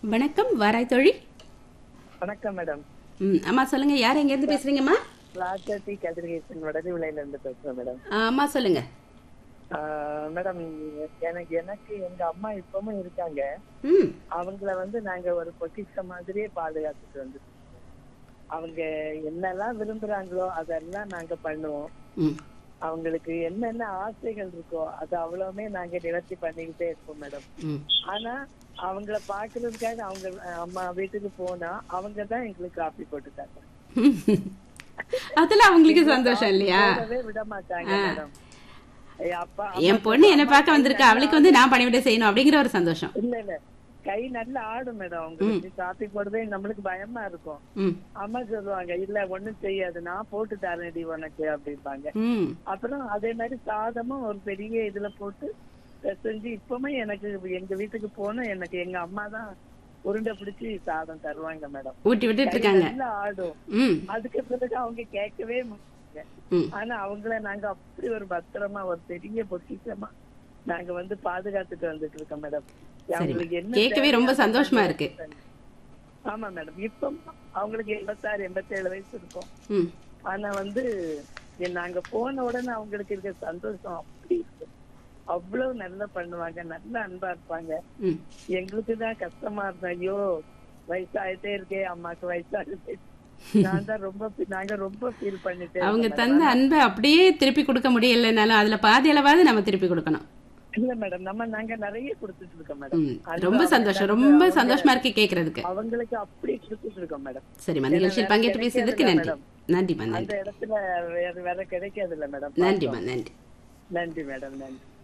வணக்கம் வாராய் தோழி வணக்கம் மேடம் ம் அம்மா சொல்லுங்க யார் எங்கேருந்து பேசுறீங்கம்மா ராஜாத்தி கதிர்கேசன் வடது விலையில இருந்து பேசுறேன் மேடம் ஆ, அம்மா சொல்லுங்க ஆஹ் மேடம் எனக்கு எனக்கு எங்க அம்மா இப்பவும் இருக்காங்க ம் அவங்கள வந்து நாங்க ஒரு பொக்கிஷம் மாதிரியே பாதுகாத்துட்டு வந்து அவங்க என்னெல்லாம் விரும்புறாங்களோ அதெல்லாம் நாங்க பண்ணுவோம் ம் அவங்களுக்கு என்னென்ன ஆசைகள் இருக்கோ அது அவ்வளவுமே நாங்க நிவர்த்தி பண்ணிக்கிட்டே இருப்போம் மேடம் ம் ஆனா அவங்கள பாக்குறதுக்காக அவங்க அஹ், அம்மா வீட்டுக்கு போனா அவங்க தான் எங்களுக்கு காப்பி போட்டு தராங்க அதுல அவங்களுக்கு சந்தோஷம் இல்லையா போகவே விட மாட்டாங்க மேடம் ஏய், அப்பா என் பொண்ணு என்ன பார்க்க வந்திருக்கா அவளுக்கு வந்து நான் பணிவிட செய்யணும் அப்படிங்கிற ஒரு சந்தோஷம் இல்ல இல்ல கை நல்லா ஆடும் மேடம் அவங்களுக்கு காப்பி போடுறதே நம்மளுக்கு பயமா இருக்கும் ம் அம்மா சொல்லுவாங்க இல்ல ஒண்ணும் செய்யாது நான் போட்டு தரேன்டி உனக்கு அப்படிம்பாங்க ம் அப்புறம் அதே மாதிரி சாதமும் ஒரு பெரிய இதுல போட்டு செஞ்சு இப்பவுமே எனக்கு எங்க வீட்டுக்கு போனா எனக்கு எங்க அம்மா தான் உருண்டை பிடிச்சி சாதம் தருவாங்க மேடம் ஊட்டி விட்டுட்டு கை இருக்காங்க நல்லா ஆடும் ம் அதுக்கு பிறகு அவங்க கேட்கவே மாட்டாங்க ம் ஆனா அவங்கள நாங்க அப்படி ஒரு பத்திரமா ஒரு பெரிய பொக்கிஷமா நாங்க வந்து பாதுகாத்துட்டு வந்துட்டு இருக்கோம் மேடம் அவங்களுக்கு என்ன கேட்கவே ரொம்ப சந்தோஷமா இருக்கு ஆமா மேடம் இப்ப அவங்களுக்கு எண்பத்தாறு எண்பத்தேழு வயசு இருக்கும் ம் ஆனா வந்து எ- நாங்க போன உடனே அவங்களுக்கு இருக்க சந்தோஷம் அப்படி இருக்கு அவ்வளவு நல்லா பண்ணுவாங்க நல்ல அன்பா இருப்பாங்க ம் எங்களுக்கு தான் கஷ்டமா இருந்தா ஐயோ வயசாயிட்டே இருக்கே அம்மாக்கு வயசாயிட்டே நான் தான் ரொம்ப feel- நாங்க ரொம்ப ஃபீல் பண்ணிட்டே அவங்க இருக்கோம் தந்த அன்பை அப்படியே திருப்பி கொடுக்க முடியலைனாலும் அதுல பாதி அளவாவது நம்ம திருப்பி கொடுக்கணும் இல்ல மேடம் நம்ம நாங்க நிறைய கொடுத்துட்டு இருக்கோம் மேடம் ம் ரொம்ப சந்தோஷம் ரொம்ப சந்தோஷமா இருக்கு கேக்குறதுக்கு அவங்களுக்கு அப்படி கொடுத்துட்டு இருக்கோம் மேடம் சரிம்மா நிகழ்ச்சியில் பங்கேற்று பேசியதற்கு நன்றி நன்றிம்மா நன்றி அந்த இடத்துல வேற வேற கிடைக்காது இல்ல மேடம் நன்றிம்மா நன்றி நன்றி மேடம் நன்றி